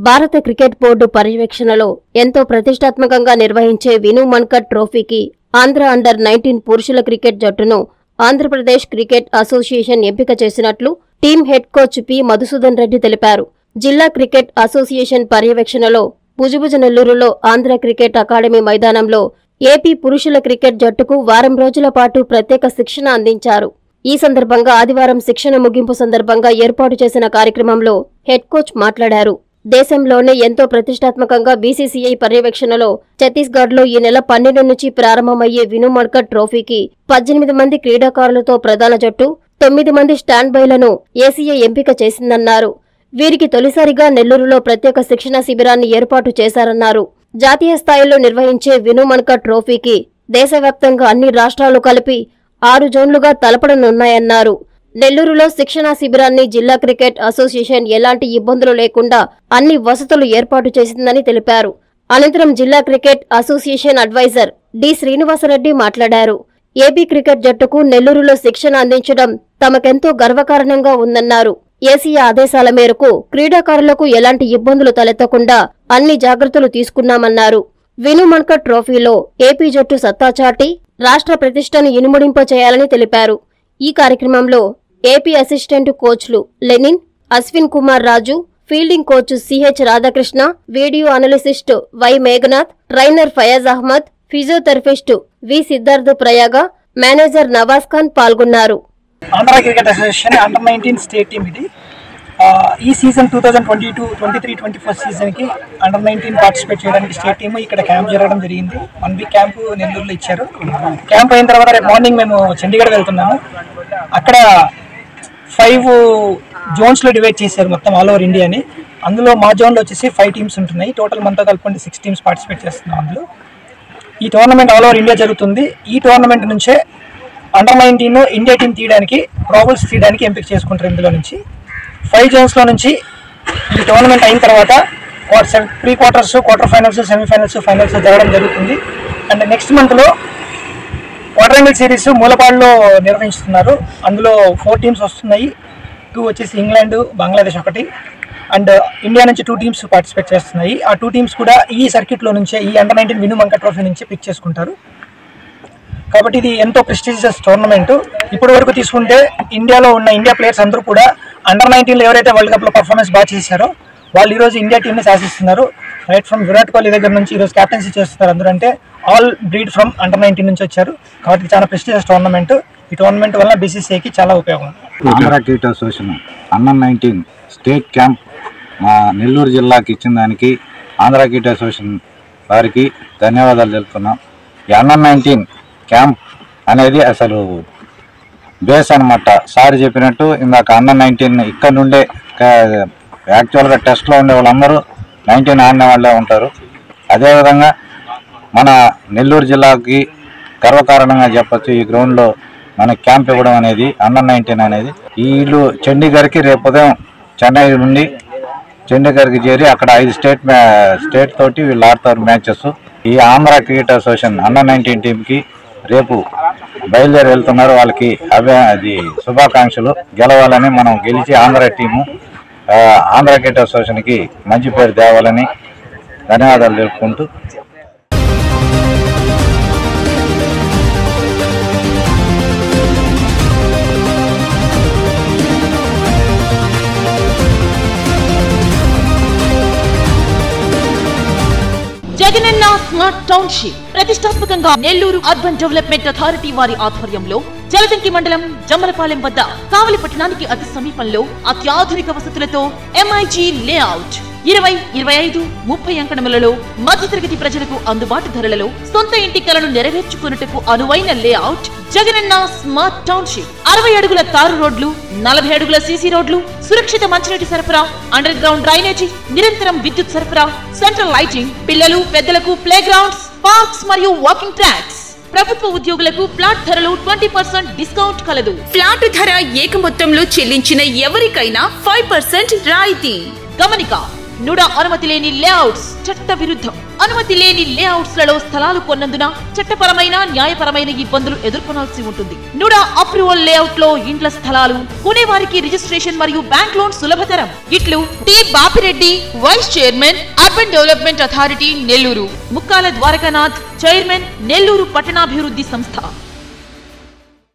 భారత cricket board పర్యవేక్షణలో ఎంతో ప్రతిష్టాత్మకంగా నిర్వహించే విను మన్కట్ ట్రోఫీకి ఆంధ్ర అండర్ నైన్టీన్ పురుషుల క్రికెట్ జట్టును ఆంధ్రప్రదేశ్ క్రికెట్ అసోసియేషన్ ఎంపిక చేసినట్లు team head coach P Madhusudan Reddy తెలిపారు జిల్లా క్రికెట్ అసోసియేషన్ పర్యవేక్షణలో భుజభుజ నెల్లూరులో ఆంధ్ర క్రికెట్ అకాడమీ మైదానంలో ఏపీ పురుషుల క్రికెట్ జట్టుకు వారం రోజుల పాటు ప్రత్యేక శిక్షణ అందించారు ఈ సందర్భంగా ఆదివారం శిక్షణ ముగింపు సందర్భంగా ఏర్పాటు చేసిన కార్యక్రమంలో హెడ్ కోచ్ మాట్లాడారు దేశంలోనే ఎంతో ప్రతిష్టాత్మకంగా బీసీసీఐ పర్యవేక్షణలో ఛత్తీస్గఢ్లో ఈ నెల పన్నెండు నుంచి ప్రారంభమయ్యే విను మడ్కట్ ట్రోఫీకి పద్దెనిమిది మంది క్రీడాకారులతో ప్రధాన జట్టు తొమ్మిది మంది స్టాండ్ బైలను ఏసీఐ ఎంపిక చేసిందన్నారు వీరికి తొలిసారిగా నెల్లూరులో ప్రత్యేక శిక్షణ శిబిరాన్ని ఏర్పాటు చేశారన్నారు జాతీయ స్థాయిలో నిర్వహించే విను మన్కట్ ట్రోఫీకి దేశవ్యాప్తంగా అన్ని రాష్ట్రాలు కలిపి ఆరు జోన్లుగా తలపడనున్నాయన్నారు నెల్లూరులో శిక్షణా శిబిరాన్ని జిల్లా క్రికెట్ అసోసియేషన్ ఎలాంటి ఇబ్బందులు లేకుండా అన్ని వసతులు ఏర్పాటు చేసిందని తెలిపారు అనంతరం జిల్లా cricket association advisor D Srinivasa Reddy మాట్లాడారు ఏపీ క్రికెట్ జట్టుకు నెల్లూరులో శిక్షణ అందించడం తమకెంతో గర్వకారణంగా ఉందన్నారు ఏసీఆ ఆదేశాల మేరకు క్రీడాకారులకు ఎలాంటి ఇబ్బందులు తలెత్తకుండా అన్ని జాగ్రత్తలు తీసుకున్నామన్నారు విను మన్కట్ ట్రోఫీలో ఏపీ జట్టు సత్తా చాటి రాష్ట్ర ప్రతిష్టను ఇనుముడింప చేయాలని తెలిపారు ఈ కార్యక్రమంలో ఏపీ అసిస్టెంట్ కోచ్లు Lenin Ashwin Kumar Raju fielding coach CH Radhakrishna video analyst Y Meghanath trainer Fayaz Ahmed physiotherapist V Siddharth Prayaga manager Nawaz Khan పాల్గొన్నారు Andhra cricket association under nineteen state team ఇది ఆ, ఈ season two thousand twenty two twenty three twenty four సీజన్కి అండర్ నైన్టీన్ పార్టిసిపేట్ చేయడానికి స్టేట్ టీమ్ ఇక్కడ camp జరగడం జరిగింది one week camp నెల్లూరులో ఇచ్చారు క్యాంప్ అయిన తర్వాత రేపు మార్నింగ్ మేము చండీగఢ్ వెళ్తున్నాము అక్కడ ఫైవ్ జోన్స్లో డివైడ్ చేశారు మొత్తం ఆల్ ఓవర్ ఇండియాని అందులో మా జోన్లో వచ్చేసి ఫైవ్ టీమ్స్ ఉంటున్నాయి టోటల్ మనతో కలుపుకుంటే సిక్స్ టీమ్స్ పార్టిసిపేట్ చేస్తున్నాం అందులో ఈ టోర్నమెంట్ ఆల్ ఓవర్ ఇండియా జరుగుతుంది ఈ టోర్నమెంట్ నుంచే అండర్ నైన్టీన్ ఇండియా టీం తీయడానికి ప్రాబల్స్ తీయడానికి ఎంపిక చేసుకుంటారు ఇందులో నుంచి ఫైవ్ జోన్స్లో నుంచి ఈ టోర్నమెంట్ అయిన తర్వాత pre quarters quarter finals semifinals finals జరగడం జరుగుతుంది అండ్ నెక్స్ట్ మంత్లో క్వార్టరంగిల్ సిరీస్ మూలపాడులో నిర్వహిస్తున్నారు అందులో ఫోర్ టీమ్స్ వస్తున్నాయి టూ వచ్చేసి ఇంగ్లాండ్ బంగ్లాదేశ్ ఒకటి అండ్ ఇండియా నుంచి టూ టీమ్స్ పార్టిసిపేట్ చేస్తున్నాయి ఆ టూ టీమ్స్ కూడా ఈ సర్క్యూట్లో నుంచే ఈ అండర్ నైన్టీన్ విను మంక ట్రోఫీ నుంచి పిక్ చేసుకుంటారు కాబట్టి ఇది ఎంతో ప్రెస్టీజియస్ టోర్నమెంట్ ఇప్పటి వరకు తీసుకుంటే ఇండియాలో ఉన్న ఇండియా ప్లేయర్స్ అందరూ కూడా అండర్ నైన్టీన్లో ఎవరైతే వరల్డ్ కప్లో పర్ఫార్మెన్స్ బాగా చేశారో వాళ్ళు ఈరోజు ఇండియా టీంని శాసిస్తున్నారు రైట్ ఫ్రమ్ విరాట్ కోహ్లీ దగ్గర నుంచి ఈరోజు క్యాప్టెన్సీ చేస్తున్నారు అందరూ అంటే all breed from under nineteen నుంచి వచ్చారు కాబట్టి ఇది చాలా ప్రెస్టీజియస్ టోర్నమెంట్ ఈ టోర్నమెంట్ వల్ల బీసీసీఐకి చాలా ఉపయోగం Andhra cricket association under nineteen state camp మా నెల్లూరు జిల్లాకి ఇచ్చిన దానికి ఆంధ్ర క్రికెట్ అసోసియేషన్ వారికి ధన్యవాదాలు తెలుపుతున్నాం ఈ అండర్ నైన్టీన్ క్యాంప్ అనేది అసలు బేస్ అనమాట సార్ చెప్పినట్టు ఇందాక అండర్ నైన్టీన్ ఇక్కడ నుండే క- యాక్చువల్గా టెస్ట్లో ఉండే వాళ్ళందరూ నైన్టీన్ ఆడిన వాళ్ళే ఉంటారు అదేవిధంగా మన నెల్లూరు జిల్లాకి గర్వకారణంగా చెప్పొచ్చు ఈ గ్రౌండ్లో మన క్యాంప్ ఇవ్వడం అనేది అండర్ నైన్టీన్ అనేది ఈ ఇల్లు చండీగఢ్కి రేపు ఉదయం చెన్నై నుండి చండీగఢ్కి చేరి అక్కడ ఐదు స్టేట్ మ్యా స్టేట్ తోటి వీళ్ళు ఆడతారు మ్యాచెస్ ఈ Andhra cricket association under nineteen టీంకి రేపు బయలుదేరి వెళ్తున్నారు వాళ్ళకి అవే అది శుభాకాంక్షలు గెలవాలని మనం గెలిచి ఆంధ్ర టీము ఆ, ఆంధ్ర క్రికెట్ అసోసియేషన్కి మంచి పేరు తేవాలని ధన్యవాదాలు తెలుపుకుంటూ జగనన్న స్మార్ట్ టౌన్షిప్ ప్రతిష్టాత్మకంగా నెల్లూరు అర్బన్ డెవలప్మెంట్ అథారిటీ వారి ఆధ్వర్యంలో జలదంకి మండలం జమ్మలపాలెం వద్ద కావలి పట్టణానికి అతి సమీపంలో అత్యాధునిక వసతులతో ఎంఐజీ లేఅవుట్ ఇరవై ఇరవై ఐదు ముప్పై అంకణములలో మధ్యతరగతి ప్రజలకు అందుబాటు ధరలలో సొంత ఇంటి కలను నెరవేర్చుకున్నట్టుకు అనువైన లేఅవుట్ జగనన్న స్మార్ట్ టౌన్షిప్ అరవై అడుగుల తారు రోడ్లు నలభై అడుగుల సీసీ రోడ్లు సురక్షిత మంచినీటి సరఫరా అండర్ గ్రౌండ్ డ్రైనేజీ నిరంతరం విద్యుత్ సరఫరా సెంట్రల్ లైటింగ్ పిల్లలు పెద్దలకు ప్లే గ్రౌండ్స్ పార్క్స్ మరియు వాకింగ్ ట్రాక్స్ ప్రభుత్వ ఉద్యోగులకు ప్లాట్ ధరలు ట్వంటీ పర్సెంట్ డిస్కౌంట్ కలదు ఫ్లాట్ ధర ఏక మొత్తంలో చెల్లించిన ఎవరికైనా ఫైవ్ పర్సెంట్ రాయితీ గమనిక నుడ అనుమతి లేని లేఅవుట్స్ చట్ట విరుద్ధం అనుమతి లేని లేఅవుట్స్ లలో స్థలాలు కొన్నందున చట్టపరమైన న్యాయపరమైన ఇబ్బందులు ఎదుర్కొనాల్సి ఉంటుంది నుడా అప్రూవల్ లేఅవుట్ లో ఇండ్ల స్థలాలు కొనేవారికి రిజిస్ట్రేషన్ మరియు బ్యాంక్ లోన్ సులభతరం ఇట్లు T Bapireddy vice chairman urban development authority Nellore Mukkala Dwarakanath chairman Nellore పట్టణాభివృద్ధి సంస్థ